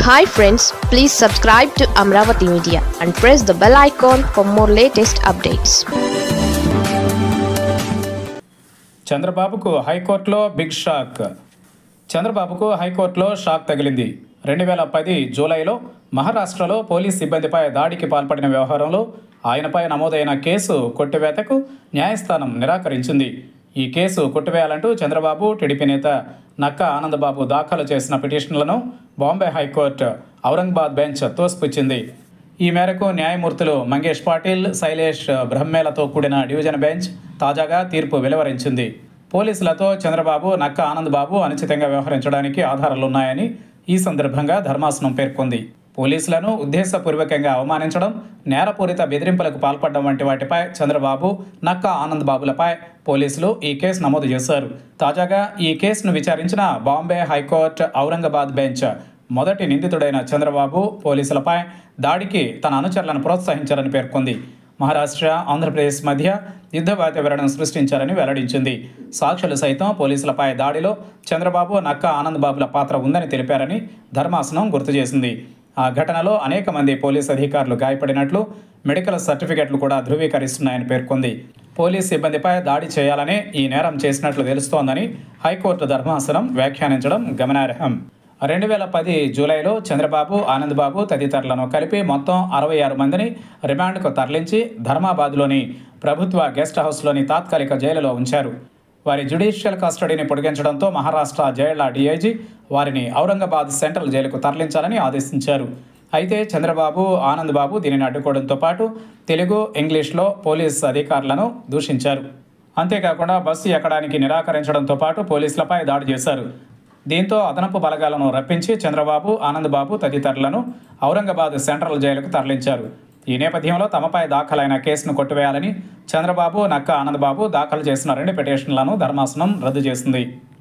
hi friends please subscribe to Amaravati media and press the bell icon for more latest updates చంద్రబాబుకు హైకోర్టులో big shock చంద్రబాబుకు హైకోర్టులో shock తగిలింది రెండు వేల పది జూలైలో మహారాష్ట్రలో పోలీస్ సిబ్బందిపై దాడికి పాల్పడిన వ్యవహారంలో ఆయనపై నమోదైన కేసు కొట్టివేతకు న్యాయస్థానం నిరాకరించింది ఈ కేసు కొట్టివేయాలంటూ చంద్రబాబు టీడీపీ నేత నక్క ఆనందబాబు దాఖలు చేసిన పిటిషన్లను బాంబే హైకోర్టు ఔరంగాబాద్ బెంచ్ తోసిపుచ్చింది ఈ మేరకు న్యాయమూర్తులు మంగేష్ పాటిల్ శైలేష్ బ్రహ్మేలతో కూడిన డివిజన్ బెంచ్ తాజాగా తీర్పు వెలువరించింది పోలీసులతో చంద్రబాబు నక్క ఆనందబాబు అనుచితంగా వ్యవహరించడానికి ఆధారాలున్నాయని ఈ సందర్భంగా ధర్మాసనం పేర్కొంది పోలీసులను ఉద్దేశపూర్వకంగా అవమానించడం నేరపూరిత బెదిరింపులకు పాల్పడడం వంటి వాటిపై చంద్రబాబు నక్క ఆనంద్ బాబులపై పోలీసులు ఈ కేసు నమోదు చేశారు తాజాగా ఈ కేసును విచారించిన బాంబే హైకోర్టు ఔరంగాబాద్ బెంచ్ మొదటి నిందితుడైన చంద్రబాబు పోలీసులపై దాడికి తన అనుచరులను ప్రోత్సహించారని పేర్కొంది మహారాష్ట్ర ఆంధ్రప్రదేశ్ మధ్య యుద్ధ వాతావరణం సృష్టించారని వెల్లడించింది సాక్షులు సైతం పోలీసులపై దాడిలో చంద్రబాబు నక్క ఆనంద్ బాబుల పాత్ర ఉందని తెలిపారని ధర్మాసనం గుర్తు చేసింది ఆ ఘటనలో అనేక మంది పోలీస్ అధికారులు గాయపడినట్లు మెడికల్ సర్టిఫికెట్లు కూడా ధృవీకరిస్తున్నాయని పేర్కొంది పోలీస్ సిబ్బందిపై దాడి చేయాలనే ఈ నేరం చేసినట్లు తెలుస్తోందని హైకోర్టు ధర్మాసనం వ్యాఖ్యానించడం గమనార్హం రెండు వేల పది జూలైలో చంద్రబాబు ఆనందబాబు తదితరులను కలిపి మొత్తం అరవై ఆరు మందిని రిమాండ్కు తరలించి ధర్మాబాద్లోని ప్రభుత్వ గెస్ట్ హౌస్లోని తాత్కాలిక జైలులో ఉంచారు వారి జ్యుడిషియల్ కస్టడీని పొడిగించడంతో మహారాష్ట్ర జైళ్ల డీఐజీ వారిని ఔరంగాబాద్ సెంట్రల్ జైలుకు తరలించాలని ఆదేశించారు అయితే చంద్రబాబు ఆనందబాబు దీనిని అడ్డుకోవడంతో పాటు తెలుగు ఇంగ్లీష్లో పోలీస్ అధికారులను దూషించారు అంతేకాకుండా బస్సు ఎక్కడానికి నిరాకరించడంతో పాటు పోలీసులపై దాడి చేశారు దీంతో అదనపు బలగాలను రప్పించి చంద్రబాబు ఆనందబాబు తదితరులను ఔరంగాబాద్ సెంట్రల్ జైలుకు తరలించారు ఈ నేపథ్యంలో తమపై దాఖలైన కేసును కొట్టివేయాలని చంద్రబాబు నక్క ఆనందబాబు దాఖలు చేసిన రెండు పిటిషన్లను ధర్మాసనం రద్దు చేసింది